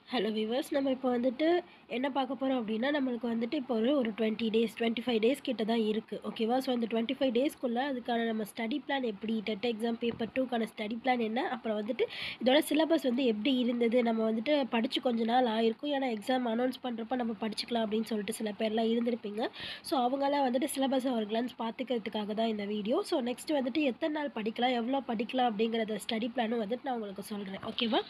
hello viewers நம்ம இப்போ வந்துட்டு என்ன பார்க்க போகிறோம் அப்படின்னா நம்மளுக்கு வந்துட்டு இப்போ ஒரு ஒரு twenty days twenty five days கிட்ட தான் இருக்குது ஓகேவா ஸோ அந்த டுவெண்ட்டி ஃபைவ் டேஸ்க்குள்ளே அதுக்கான நம்ம ஸ்டடி பிளான் எப்படி டெட் எக்ஸாம் பேப்பர் டூக்கான ஸ்டடி பிளான் என்ன அப்புறம் வந்துட்டு இதோட சிலபஸ் வந்து எப்படி இருந்தது நம்ம வந்துட்டு படித்து கொஞ்ச நாள் ஆயிருக்கும் ஏன்னா எக்ஸாம் அனௌன்ஸ் பண்ணுறப்ப நம்ம படிச்சுக்கலாம் அப்படின்னு சொல்லிட்டு சில பேர்லாம் இருந்திருப்பீங்க ஸோ அவங்களாம் வந்துட்டு சிலபஸ் ஒரு கிளான்ஸ் பார்த்துக்கிறதுக்காக தான் இந்த வீடியோ ஸோ நெக்ஸ்ட் வந்துட்டு எத்தனை நாள் படிக்கலாம் எவ்வளோ படிக்கலாம் அப்படிங்கிறத ஸ்டடி பிளானும் வந்துட்டு நான் உங்களுக்கு சொல்கிறேன் ஓகேவா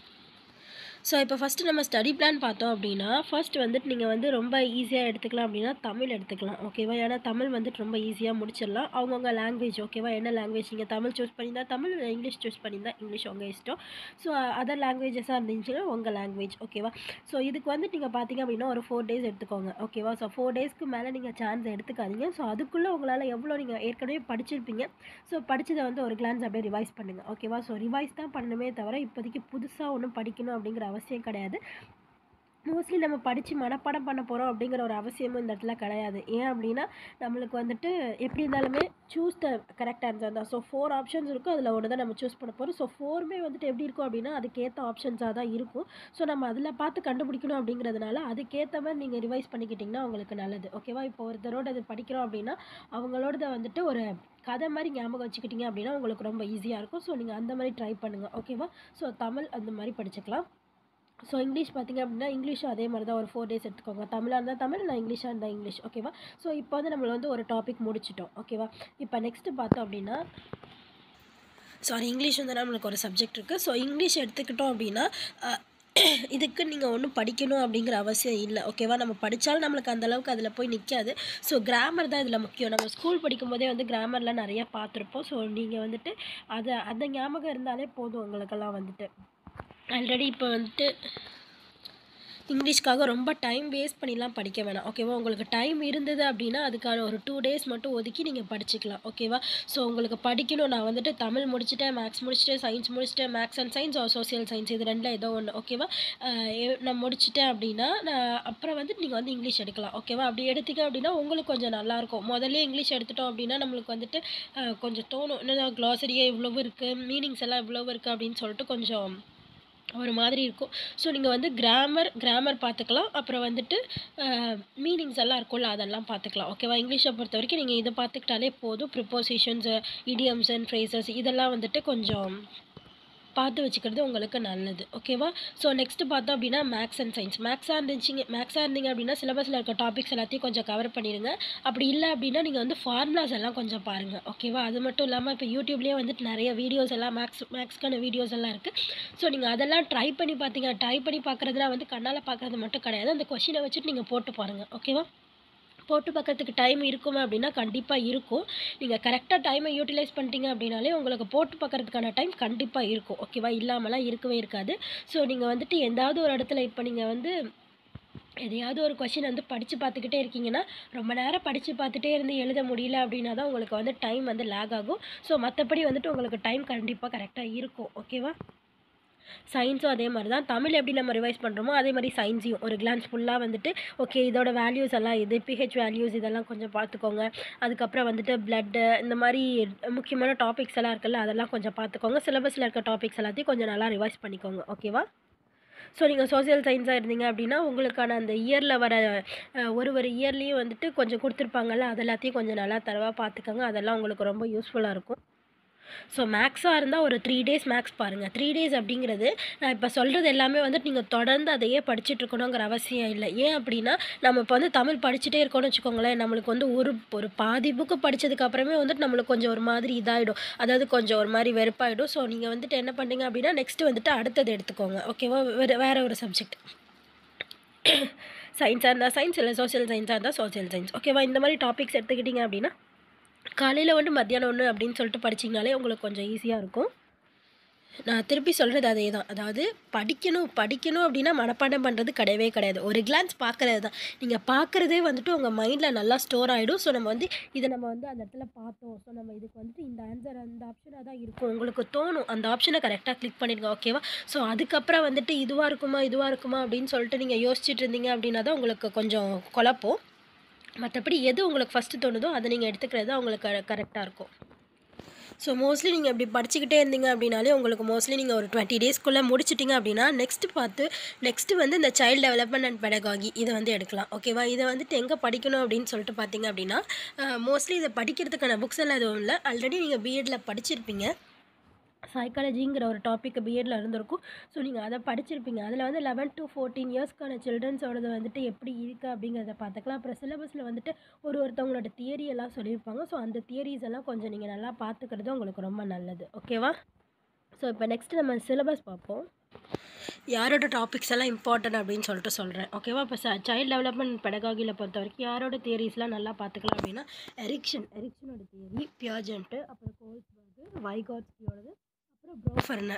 ஸோ இப்போ ஃபஸ்ட்டு நம்ம ஸ்டடி பிளான் பார்த்தோம் அப்படின்னா ஃபர்ஸ்ட் வந்துட்டு நீங்கள் வந்து ரொம்ப ஈஸியாக எடுத்துக்கலாம் அப்படின்னா தமிழ் எடுத்துக்கலாம் ஓகேவா ஏன்னா தமிழ் வந்துட்டு ரொம்ப ஈஸியாக முடிச்சிடலாம் அவங்கவுங்க லாங்குவேஜ் ஓகேவா என்ன லாங்குவேஜ் நீங்கள் தமிழ் சூஸ் பண்ணியிருந்தா தமிழ் இல்லை இங்கிலீஷ் சூஸ் பண்ணியிருந்தா இங்கிலீஷ் உங்கள் இஷ்டம் ஸோ அதர் லாங்குவேஜஸாக இருந்துச்சுன்னா உங்கள் லாங்குவேஜ் ஓகேவா ஸோ இதுக்கு வந்து நீங்கள் பார்த்தீங்க அப்படின்னா ஒரு ஃபோர் டேஸ் எடுத்துக்கோங்க ஓகேவா ஸோ ஃபோர் டேஸ்க்கு மேலே நீங்கள் சான்ஸ் எடுத்துக்காதீங்க ஸோ அதுக்குள்ளே உங்களால் எவ்வளோ நீங்கள் ஏற்கனவே படிச்சிருப்பீங்க ஸோ படித்ததை வந்து ஒரு கிளான்ஸ் அப்படியே ரிவைஸ் பண்ணுங்கள் ஓகேவா ஸோ ரிவைஸ் தான் பண்ணணுமே தவிர இப்போதைக்கு புதுசாக ஒன்றும் படிக்கணும் அப்படிங்கிற அவசியம் கிடையாது மோஸ்ட்லி நம்ம படித்து மனப்பாடம் பண்ண போகிறோம் அப்படிங்கிற ஒரு அவசியமும் இந்த இடத்துல கிடையாது ஏன் அப்படின்னா நம்மளுக்கு வந்துட்டு எப்படி இருந்தாலுமே சூஸ் த கரெக்ட் ஆன்சர் தான் ஸோ ஃபோர் ஆப்ஷன்ஸ் இருக்கும் அதில் ஒன்று தான் நம்ம சூஸ் பண்ண போகிறோம் ஸோ ஃபோருமே வந்துட்டு எப்படி இருக்கும் அப்படின்னா அதுக்கேற்ற ஆப்ஷன்ஸாக தான் இருக்கும் ஸோ நம்ம அதில் பார்த்து கண்டுபிடிக்கணும் அப்படிங்கிறதுனால அதுக்கேற்ற மாதிரி நீங்கள் ரிவைஸ் பண்ணிக்கிட்டிங்கன்னா உங்களுக்கு நல்லது ஓகேவா இப்போ ஒருத்தரோட இது படிக்கிறோம் அப்படின்னா அவங்களோடத வந்துட்டு ஒரு கதை மாதிரி ஞாபகம் வச்சுக்கிட்டிங்க அப்படின்னா உங்களுக்கு ரொம்ப ஈஸியாக இருக்கும் ஸோ நீங்கள் அந்த மாதிரி ட்ரை பண்ணுங்கள் ஓகேவா ஸோ தமிழ் அந்த மாதிரி படிச்சுக்கலாம் ஸோ இங்கிலீஷ் பார்த்திங்க அப்படின்னா இங்கிலீஷும் அதே மாதிரி தான் ஒரு ஃபோர் டேஸ் எடுத்துக்கோங்க தமிழாக இருந்தால் தமிழ் இல்லை இங்கிலீஷாக இருந்தால் இங்கிலீஷ் ஓகேவா ஸோ இப்போ வந்து நம்மளை வந்து ஒரு டாபிக் முடிச்சிட்டோம் ஓகேவா இப்போ நெக்ஸ்ட்டு பார்த்தோம் அப்படின்னா சாரி இங்கிலீஷ் வந்து நம்மளுக்கு ஒரு சப்ஜெக்ட் இருக்குது ஸோ இங்கிலீஷ் எடுத்துக்கிட்டோம் அப்படின்னா இதுக்கு நீங்கள் ஒன்றும் படிக்கணும் அப்படிங்கிற அவசியம் இல்லை ஓகேவா நம்ம படித்தாலும் நம்மளுக்கு அந்தளவுக்கு அதில் போய் நிற்காது ஸோ கிராமர் தான் இதில் முக்கியம் நம்ம ஸ்கூல் படிக்கும் போதே வந்து கிராமரில் நிறையா பார்த்துருப்போம் ஸோ நீங்கள் வந்துட்டு அதை அந்த ஞாபகம் இருந்தாலே போதும் உங்களுக்கெல்லாம் வந்துட்டு ஆல்ரெடி இப்போ வந்துட்டு இங்கிலீஷ்க்காக ரொம்ப டைம் வேஸ்ட் பண்ணிலாம் படிக்க வேணாம் ஓகேவா உங்களுக்கு டைம் இருந்தது அப்படின்னா அதுக்கான ஒரு டூ டேஸ் மட்டும் ஒதுக்கி நீங்கள் படிச்சுக்கலாம் ஓகேவா ஸோ உங்களுக்கு படிக்கணும் நான் வந்துட்டு தமிழ் முடிச்சுட்டேன் மேக்ஸ் முடிச்சுட்டேன் சயின்ஸ் முடிச்சுட்டேன் maths and science or social science இது ரெண்டில் ஏதோ ஒன்று ஓகேவா நான் முடிச்சுட்டேன் அப்படின்னா நான் அப்புறம் வந்துட்டு நீங்கள் வந்து இங்கிலீஷ் எடுக்கலாம் ஓகேவா அப்படி எடுத்தீங்க அப்படின்னா உங்களுக்கு கொஞ்சம் நல்லாயிருக்கும் முதல்ல இங்கிலீஷ் எடுத்துட்டோம் அப்படின்னா நம்மளுக்கு வந்துட்டு கொஞ்சம் தோணும் இன்னும் க்ளாசரியே இவ்வளவு இருக்குது மீனிங்ஸ் எல்லாம் இவ்வளவு இருக்குது அப்படின்னு சொல்லிட்டு கொஞ்சம் ஒரு மாதிரி இருக்கும் ஸோ நீங்கள் வந்து கிராமர் கிராமர் பார்த்துக்கலாம் அப்புறம் வந்துட்டு மீனிங்ஸ் எல்லாம் இருக்கும்ல அதெல்லாம் பார்த்துக்கலாம் ஓகேவா இங்கிலீஷை பொறுத்த வரைக்கும் நீங்கள் இதை பார்த்துக்கிட்டாலே போதும் ப்ரிப்போசிஷன்ஸு இடியம்ஸ் அண்ட் ஃப்ரேசஸ் இதெல்லாம் வந்துட்டு கொஞ்சம் பார்த்து வச்சுக்கிறது உங்களுக்கு நல்லது ஓகேவா ஸோ நெக்ஸ்ட்டு பார்த்தோம் அப்படின்னா மேக்ஸ் அண்ட் சயின்ஸ் மேக்ஸாக இருந்துச்சிங்க மேக்ஸாக இருந்தீங்க அப்படின்னா சிலபஸில் இருக்க டாபிக்ஸ் எல்லாத்தையும் கொஞ்சம் கவர் பண்ணிடுங்க அப்படி இல்லை அப்படின்னா நீங்கள் வந்து ஃபார்முலாஸ் எல்லாம் கொஞ்சம் பாருங்கள் ஓகேவா அது மட்டும் இல்லாமல் இப்போ யூடியூப்லேயே வந்துட்டு நிறைய வீடியோஸ் எல்லாம் மேக்ஸ் மேக்ஸ்க்கான வீடியோஸ் எல்லாம் இருக்குது ஸோ நீங்கள் அதெல்லாம் ட்ரை பண்ணி பார்த்தீங்க ட்ரை பண்ணி பார்க்குறதுலாம் வந்து கண்ணால் பார்க்குறது மட்டும் கிடையாது அந்த கொஷினை வச்சுட்டு நீங்கள் போட்டு பாருங்கள் ஓகேவா போட்டு பார்க்கறதுக்கு டைம் இருக்குமே அப்படின்னா கண்டிப்பாக இருக்கும் நீங்கள் கரெக்டாக டைமை யூட்டிலைஸ் பண்ணிட்டீங்க அப்படின்னாலே உங்களுக்கு போட்டு பார்க்கறதுக்கான டைம் கண்டிப்பாக இருக்கும் ஓகேவா இல்லாமலாம் இருக்கவே இருக்காது ஸோ நீங்கள் வந்துட்டு எந்தாவது ஒரு இடத்துல இப்போ நீங்கள் வந்து எதையாவது ஒரு கொஷின் வந்து படித்து பார்த்துக்கிட்டே இருக்கீங்கன்னா ரொம்ப நேரம் படித்து பார்த்துட்டே இருந்து எழுத முடியல அப்படின்னா தான் உங்களுக்கு வந்து டைம் வந்து லேக் ஆகும் ஸோ மற்றபடி வந்துட்டு உங்களுக்கு டைம் கண்டிப்பாக கரெக்டாக இருக்கும் ஓகேவா சயின்ஸும் அதே மாதிரி தான் தமிழ் எப்படி நம்ம ரிவைஸ் பண்ணுறோமோ அதே மாதிரி சயின்ஸையும் ஒரு கிளான்ஸ் ஃபுல்லாக வந்துட்டு ஓகே இதோட வேல்யூஸ் எல்லாம் இது பிஹெச் வேல்யூஸ் இதெல்லாம் கொஞ்சம் பார்த்துக்கோங்க அதுக்கப்புறம் வந்துட்டு பிளட்டு இந்த மாதிரி முக்கியமான டாபிக்ஸ் எல்லாம் இருக்குல்ல அதெல்லாம் கொஞ்சம் பார்த்துக்கோங்க சிலபஸில் இருக்க டாபிக்ஸ் எல்லாத்தையும் கொஞ்சம் நல்லா ரிவைஸ் பண்ணிக்கோங்க ஓகேவா ஸோ நீங்கள் சோசியல் சயின்ஸாக இருந்தீங்க அப்படின்னா உங்களுக்கான அந்த இயரில் வர ஒரு ஒரு இயர்லேயும் வந்துட்டு கொஞ்சம் கொடுத்துருப்பாங்கல்ல அது எல்லாத்தையும் கொஞ்சம் நல்லா தரவாக பார்த்துக்கோங்க அதெல்லாம் உங்களுக்கு ரொம்ப யூஸ்ஃபுல்லாக இருக்கும் ஸோ மேக்ஸாக இருந்தால் ஒரு த்ரீ டேஸ் மேக்ஸ் பாருங்கள் த்ரீ டேஸ் அப்படிங்கிறது நான் இப்போ சொல்கிறது எல்லாமே வந்துட்டு நீங்கள் தொடர்ந்து அதையே படிச்சுட்டு இருக்கணுங்கிற அவசியம் இல்லை ஏன் அப்படின்னா நம்ம இப்போ வந்து தமிழ் படிச்சுட்டே இருக்கோம்னு வச்சுக்கோங்களேன் நம்மளுக்கு வந்து ஒரு ஒரு பாதி புக்கு படித்ததுக்கு அப்புறமே வந்துட்டு நம்மளுக்கு கொஞ்சம் ஒரு மாதிரி இதாகிடும் அதாவது கொஞ்சம் ஒரு மாதிரி வெறுப்பாயிடும் ஸோ நீங்கள் வந்துட்டு என்ன பண்ணுறீங்க அப்படின்னா நெக்ஸ்ட்டு வந்துட்டு அடுத்தது எடுத்துக்கோங்க ஓகேவா வேறு வேறு ஒரு சப்ஜெக்ட் சயின்ஸாக இருந்தால் சயின்ஸ் இல்லை சோசியல் சயின்ஸாக இருந்தால் சோசியல் சயின்ஸ் ஓகேவா இந்த மாதிரி டாபிக்ஸ் எடுத்துக்கிட்டிங்க அப்படின்னா காலையில் ஒன்று மத்தியானம் ஒன்று அப்படின்னு சொல்லிட்டு படிச்சிங்கனாலே உங்களுக்கு கொஞ்சம் ஈஸியாக இருக்கும் நான் திருப்பி சொல்கிறது அதே தான் அதாவது படிக்கணும் படிக்கணும் அப்படின்னா மனப்பாடம் பண்ணுறது கிடையவே கிடையாது ஒரு கிளான்ஸ் பார்க்குறது தான் நீங்கள் பார்க்குறதே வந்துட்டு உங்கள் மைண்டில் நல்லா ஸ்டோர் ஆகிடும் ஸோ நம்ம வந்து இதை நம்ம வந்து அந்த இடத்துல பார்த்தோம் ஸோ நம்ம இதுக்கு வந்துட்டு இந்த ஆன்சர் அந்த ஆப்ஷனாக தான் இருக்கும் உங்களுக்கு தோணும் அந்த ஆப்ஷனை கரெக்டாக கிளிக் பண்ணிடுங்க ஓகேவா ஸோ அதுக்கப்புறம் வந்துட்டு இதுவாக இருக்குமா இதுவாக இருக்குமா அப்படின்னு சொல்லிட்டு நீங்கள் யோசிச்சுட்டு இருந்தீங்க அப்படின்னா தான் உங்களுக்கு கொஞ்சம் குழப்பம் மற்றபடி எது உங்களுக்கு ஃபஸ்ட்டு தோணுதோ அதை நீங்கள் எடுத்துக்கிறது தான் உங்களுக்கு கரெக்டாக இருக்கும் ஸோ மோஸ்ட்லி நீங்கள் இப்படி படிச்சுக்கிட்டே இருந்தீங்க அப்படின்னாலே உங்களுக்கு மோஸ்ட்லி நீங்கள் ஒரு டுவெண்ட்டி டேஸ்க்குள்ளே முடிச்சிட்டிங்க அப்படின்னா நெக்ஸ்ட் பார்த்து நெக்ஸ்ட்டு வந்து இந்த சைல்டு டெவலப்மெண்ட் அண்ட் பெடகாகி இதை வந்து எடுக்கலாம் ஓகேவா இதை வந்துட்டு எங்கே படிக்கணும் அப்படின்னு சொல்லிட்டு பார்த்தீங்க அப்படின்னா மோஸ்ட்லி இதை படிக்கிறதுக்கான புக்ஸ் எல்லாம் எதுவும் இல்லை ஆல்ரெடி நீங்கள் பிஎட்டில் படிச்சிருப்பீங்க சைக்காலஜிங்கிற ஒரு டாபிக் பிஎட்டில் இருந்திருக்கும் ஸோ நீங்கள் அதை படிச்சிருப்பீங்க அதில் வந்து லெவன் டு ஃபோர்டீன் இயர்ஸ்க்கான சில்ட்ரன்ஸோடது வந்துட்டு எப்படி இருக்குது அப்படிங்கிறத பார்த்துக்கலாம் அப்புறம் சிலபஸில் வந்துட்டு ஒரு ஒருத்தவங்களோட தியரி எல்லாம் சொல்லியிருப்பாங்க ஸோ அந்த தியரிஸ் எல்லாம் கொஞ்சம் நீங்கள் நல்லா பார்த்துக்கிறது உங்களுக்கு ரொம்ப நல்லது ஓகேவா ஸோ இப்போ நெக்ஸ்ட் நம்ம சிலபஸ் பார்ப்போம் யாரோட டாபிக்ஸ் எல்லாம் இம்பார்ட்டன்ட் அப்படின்னு சொல்லிட்டு சொல்கிறேன் ஓகேவா இப்போ சைல்டு டெவலப்மெண்ட் பெடகாகியில் பொறுத்த வரைக்கும் யாரோட தியரிஸ்லாம் நல்லா பார்த்துக்கலாம் அப்படின்னா எரிக்ஷன் எரிக்ஷனோட தியரி பியாஜென்ட்டு அப்புறம் கோல்ஸ்பர்கு வைகாட்ஸ்கியோடது அப்புறம் ப்ரோஃபர்ன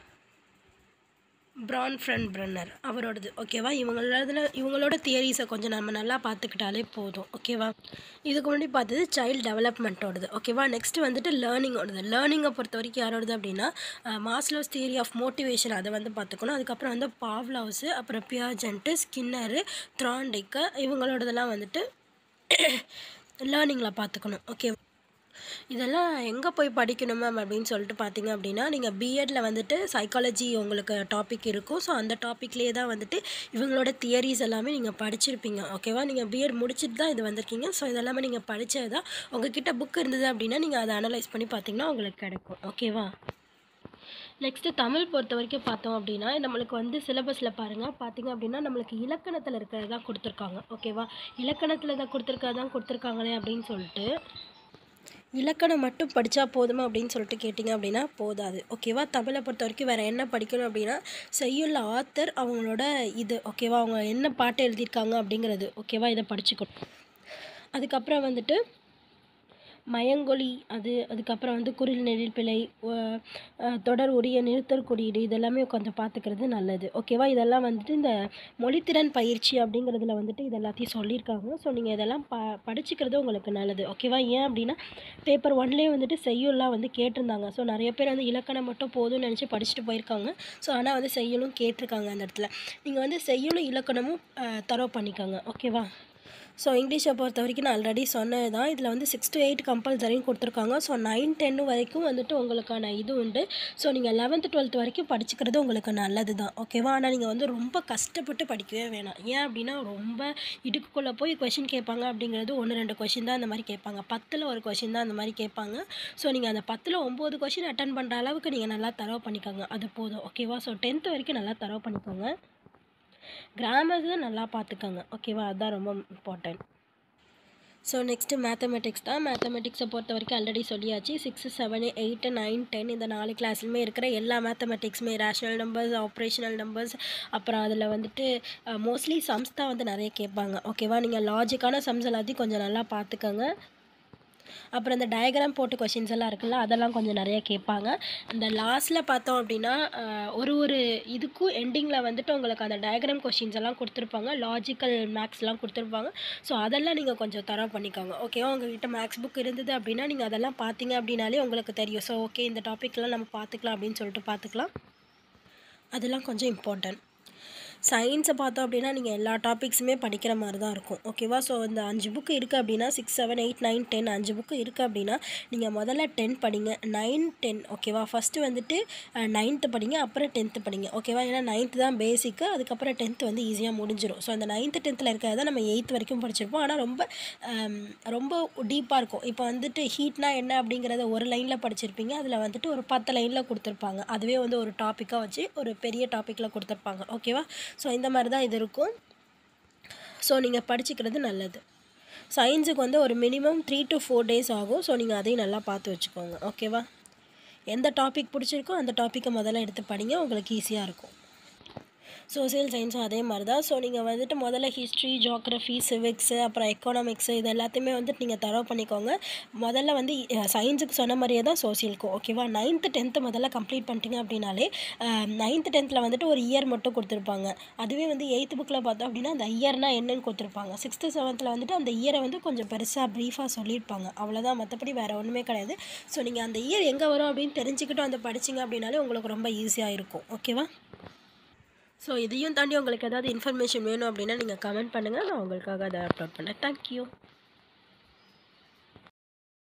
பிரான் ஃப்ரெண்ட் பிரன்னர் அவரோடது ஓகேவா இவங்களோட இவங்களோட தியரிஸை கொஞ்சம் நம்ம நல்லா பார்த்துக்கிட்டாலே போதும் ஓகேவா இதுக்கு முன்னாடி பார்த்தது சைல்டு டெவலப்மெண்ட்டோடது ஓகேவா நெக்ஸ்ட் வந்துட்டு லேர்னிங்கோடது லேர்னிங்கை பொறுத்த வரைக்கும் யாரோடது அப்படின்னா மாஸ்லோஸ் தியரி ஆஃப் மோட்டிவேஷன் அதை வந்து பார்த்துக்கணும் அதுக்கப்புறம் வந்து பாவ்லாவ்ஸு அப்புறம் பியாஜென்ட்டு ஸ்கின்னரு த்ராண்டிக்கு இவங்களோடதெல்லாம் வந்துட்டு லேர்னிங்கில் பார்த்துக்கணும் ஓகே இதெல்லாம் எங்கே போய் படிக்கணும் மேம் அப்படின்னு சொல்லிட்டு பார்த்தீங்க அப்படின்னா நீங்கள் பிஎட்டில் வந்துட்டு சைக்காலஜி உங்களுக்கு டாபிக் இருக்கும் ஸோ அந்த டாப்பிக்லேயே தான் வந்துட்டு இவங்களோட தியரிஸ் எல்லாமே நீங்கள் படிச்சிருப்பீங்க ஓகேவா நீங்கள் பிஎட் முடிச்சுட்டு தான் இது வந்திருக்கீங்க ஸோ இதெல்லாமே நீங்கள் படித்தது தான் உங்ககிட்ட புக் இருந்தது அப்படின்னா நீங்கள் அதை அனலைஸ் பண்ணி பார்த்தீங்கன்னா உங்களுக்கு கிடைக்கும் ஓகேவா நெக்ஸ்ட்டு தமிழ் பொறுத்த வரைக்கும் பார்த்தோம் அப்படின்னா நம்மளுக்கு வந்து சிலபஸில் பாருங்கள் பார்த்தீங்க அப்படின்னா நம்மளுக்கு இலக்கணத்தில் இருக்கிறது தான் கொடுத்துருக்காங்க ஓகேவா இலக்கணத்தில் தான் கொடுத்துருக்கறது தான் கொடுத்துருக்காங்களே அப்படின்னு சொல்லிட்டு இலக்கணம் மட்டும் படித்தா போதுமா அப்படின்னு சொல்லிட்டு கேட்டிங்க அப்படின்னா போதாது ஓகேவா தமிழை பொறுத்த வரைக்கும் வேறு என்ன படிக்கணும் அப்படின்னா செய்யுள்ள ஆத்தர் அவங்களோட இது ஓகேவா அவங்க என்ன பாட்டு எழுதியிருக்காங்க அப்படிங்கிறது ஓகேவா இதை படிச்சுக்கணும் அதுக்கப்புறம் வந்துட்டு மயங்கொலி அது அதுக்கப்புறம் வந்து குரில் நெழில் பிழை தொடர் உரிய நிறுத்தற் குறியீடு இதெல்லாமே கொஞ்சம் பார்த்துக்கிறது நல்லது ஓகேவா இதெல்லாம் வந்துட்டு இந்த மொழித்திறன் பயிற்சி அப்படிங்கிறதுல வந்துட்டு இது எல்லாத்தையும் சொல்லியிருக்காங்க ஸோ நீங்கள் இதெல்லாம் ப படிச்சுக்கிறது உங்களுக்கு நல்லது ஓகேவா ஏன் அப்படின்னா பேப்பர் ஒன்லேயே வந்துட்டு செய்யுள்லாம் வந்து கேட்டிருந்தாங்க ஸோ நிறைய பேர் வந்து இலக்கணம் மட்டும் போதும்னு நினச்சி படிச்சுட்டு போயிருக்காங்க ஸோ ஆனால் வந்து செய்யுளும் கேட்டிருக்காங்க அந்த இடத்துல நீங்கள் வந்து செய்யுளும் இலக்கணமும் தரவு பண்ணிக்கோங்க ஓகேவா ஸோ இங்கிலீஷை பொறுத்த வரைக்கும் நான் ஆல்ரெடி சொன்னது தான் இதில் வந்து சிக்ஸ் டு எயிட் கம்பல்சரின்னு கொடுத்துருக்காங்க ஸோ நைன் டென்னு வரைக்கும் வந்துட்டு உங்களுக்கான இது உண்டு ஸோ நீங்கள் லெவன்த்து டுவெல்த் வரைக்கும் படிச்சுக்கிறது உங்களுக்கு நல்லது தான் ஓகேவா ஆனால் நீங்கள் வந்து ரொம்ப கஷ்டப்பட்டு படிக்கவே வேணாம் ஏன் அப்படின்னா ரொம்ப இடுக்குள்ளே போய் கொஷின் கேட்பாங்க அப்படிங்கிறது ஒன்று ரெண்டு கொஷின் தான் அந்த மாதிரி கேட்பாங்க பத்தில் ஒரு கொஷின் தான் அந்த மாதிரி கேட்பாங்க ஸோ நீங்கள் அந்த பத்தில் ஒம்பது கொஷின் அட்டன் பண்ணுற அளவுக்கு நீங்கள் நல்லா தரவு பண்ணிக்கோங்க அது போதும் ஓகேவா ஸோ டென்த்து வரைக்கும் நல்லா தரவு பண்ணிக்கோங்க கிராமர்ஸை நல்லா பார்த்துக்கோங்க ஓகேவா அதுதான் ரொம்ப இம்பார்ட்டன்ட் ஸோ நெக்ஸ்ட்டு மேத்தமெட்டிக்ஸ் தான் மேத்தமெட்டிக்ஸை பொறுத்த வரைக்கும் ஆல்ரெடி சொல்லியாச்சு six seven eight nine ten இந்த நாலு கிளாஸ்லையுமே இருக்கிற எல்லா மேத்தமெட்டிக்ஸுமே ரேஷ்னல் நம்பர்ஸ் ஆப்ரேஷனல் நம்பர்ஸ் அப்புறம் அதில் வந்துட்டு மோஸ்ட்லி சம்ஸ் தான் வந்து நிறைய கேட்பாங்க ஓகேவா நீங்கள் லாஜிக்கான சம்ஸ் எல்லாத்தையும் கொஞ்சம் நல்லா பார்த்துக்கோங்க அப்புறம் இந்த டயக்ராம் போட்டு கொஷின்ஸ் எல்லாம் இருக்குல்ல அதெல்லாம் கொஞ்சம் நிறைய கேட்பாங்க இந்த லாஸ்ட்டில் பார்த்தோம் அப்படின்னா ஒரு ஒரு இதுக்கும் எண்டிங்கில் வந்துட்டு உங்களுக்கு அந்த டயக்ராம் கொஷின்ஸ் எல்லாம் கொடுத்துருப்பாங்க லாஜிக்கல் மேக்ஸ்லாம் கொடுத்துருப்பாங்க ஸோ அதெல்லாம் நீங்கள் கொஞ்சம் தரவு பண்ணிக்கோங்க ஓகேவா உங்ககிட்ட மேக்ஸ் புக் இருந்தது அப்படின்னா நீங்கள் அதெல்லாம் பார்த்தீங்க அப்படின்னாலே உங்களுக்கு தெரியும் ஸோ ஓகே இந்த டாப்பிக்லாம் நம்ம பார்த்துக்கலாம் அப்படின்னு சொல்லிட்டு பார்த்துக்கலாம் அதெல்லாம் கொஞ்சம் இம்பார்ட்டன்ட் சயின்ஸை பார்த்தோம் அப்படின்னா நீங்கள் எல்லா டாபிக்ஸுமே படிக்கிற மாதிரி தான் இருக்கும் ஓகேவா ஸோ இந்த அஞ்சு புக்கு இருக்குது அப்படின்னா six seven eight nine ten அஞ்சு புக்கு இருக்குது அப்படின்னா நீங்கள் முதல்ல டென் படிங்க நைன் டென் ஓகேவா ஃபஸ்ட்டு வந்துட்டு நைன்த்து படிங்க அப்புறம் டென்த்து படிங்க ஓகேவா ஏன்னா நைன்த்து தான் பேசிக்கு அதுக்கப்புறம் டென்த்து வந்து ஈஸியாக முடிஞ்சிடும் ஸோ அந்த நைன்த்து டென்த்தில் இருக்கிறத நம்ம எயித்து வரைக்கும் படிச்சிருப்போம் ஆனால் ரொம்ப ரொம்ப டீப்பாக இருக்கும் இப்போ வந்துட்டு ஹீட்னா என்ன அப்படிங்கிறத ஒரு லைனில் படிச்சிருப்பீங்க அதில் வந்துட்டு ஒரு பத்து லைனில் கொடுத்துருப்பாங்க அதுவே வந்து ஒரு டாப்பிக்காக வச்சு ஒரு பெரிய டாப்பிக்கில் கொடுத்துருப்பாங்க ஓகேவா ஸோ இந்த மாதிரி தான் இது இருக்கும் ஸோ நீங்கள் படிச்சுக்கிறது நல்லது சயின்ஸுக்கு வந்து ஒரு minimum three to four days ஆகும் ஸோ நீங்கள் அதையும் நல்லா பார்த்து வச்சுக்கோங்க ஓகேவா எந்த டாபிக் பிடிச்சிருக்கோ அந்த டாப்பிக்கை முதல்ல எடுத்து படிங்க உங்களுக்கு ஈஸியாக இருக்கும் சோசியல் சயின்ஸும் அதே மாதிரி தான் ஸோ நீங்கள் வந்துட்டு முதல்ல ஹிஸ்ட்ரி ஜியாக்ரஃபி சிவிக்ஸு அப்புறம் எக்கனாமிக்ஸு இது எல்லாத்தையுமே வந்துட்டு நீங்கள் தரவு பண்ணிக்கோங்க முதல்ல வந்து சயின்ஸுக்கு சொன்ன மாதிரியே தான் சோசியலுக்கும் ஓகேவா நைன்த்து டென்த்து முதல்ல கம்ப்ளீட் பண்ணிட்டீங்க அப்படின்னாலே நைன்த்து டென்த்தில் வந்துட்டு ஒரு இயர் மட்டும் கொடுத்துருப்பாங்க அதுவே வந்து எயித்து புக்கில் பார்த்தோம் அப்படின்னா அந்த இயர்னால் என்னன்னு கொடுத்துருப்பாங்க சிக்ஸ்த்து செவன்த்தில் வந்துட்டு அந்த இயரை வந்து கொஞ்சம் பெருசாக ப்ரீஃபாக சொல்லியிருப்பாங்க அவ்வளோதான் மற்றபடி வேறு ஒன்றுமே கிடையாது ஸோ நீங்கள் அந்த இயர் எங்கே வரும் அப்படின்னு தெரிஞ்சுக்கிட்டு வந்து படிச்சிங்க அப்படின்னாலே உங்களுக்கு ரொம்ப ஈஸியாக இருக்கும் ஓகேவா ஸோ இதையும் தாண்டி உங்களுக்கு ஏதாவது இன்ஃபர்மேஷன் வேணும் அப்படின்னா நீங்கள் கமெண்ட் பண்ணுங்கள் நான் உங்களுக்காக அதை அப்லோட் பண்ணேன் தேங்க்யூ